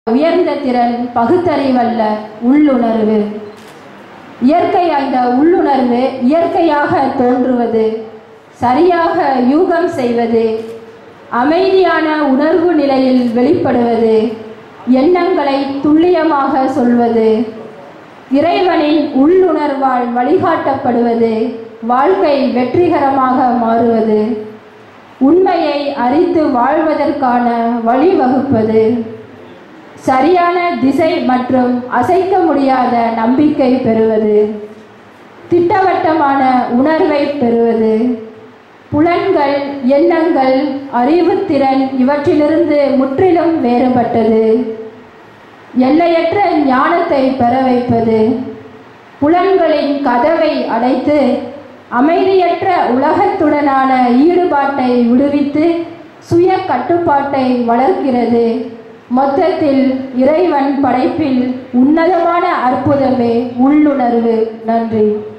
உயர்ந்த திறன் பகுத்தறிவல்ல உள்ளுணர்வு இயற்கை அந்த உள்ளுணர்வு இயற்கையாக தோன்றுவது சரியாக யூகம் செய்வது அமைதியான உணர்வு நிலையில் வெளிப்படுவது எண்ணங்களை துல்லியமாக சொல்வது இறைவனின் உள்ளுணர்வால் வழிகாட்டப்படுவது வாழ்க்கை வெற்றிகரமாக மாறுவது உண்மையை அறிந்து வாழ்வதற்கான வழிவகுப்பது சரியான திசை மற்றும் அசைக்க முடியாத நம்பிக்கை பெறுவது திட்டவட்டமான உணர்வை பெறுவது புலன்கள் எண்ணங்கள் அறிவுத்திறன் இவற்றிலிருந்து முற்றிலும் வேறுபட்டது எல்லையற்ற ஞானத்தை பெற வைப்பது புலன்களின் கதவை அடைத்து அமைதியற்ற உலகத்துடனான ஈடுபாட்டை விடுவித்து சுய கட்டுப்பாட்டை வளர்க்கிறது மொத்தத்தில் இறைவன் படைப்பில் உன்னதமான அற்புதமே உள்ளுணர்வு நன்றி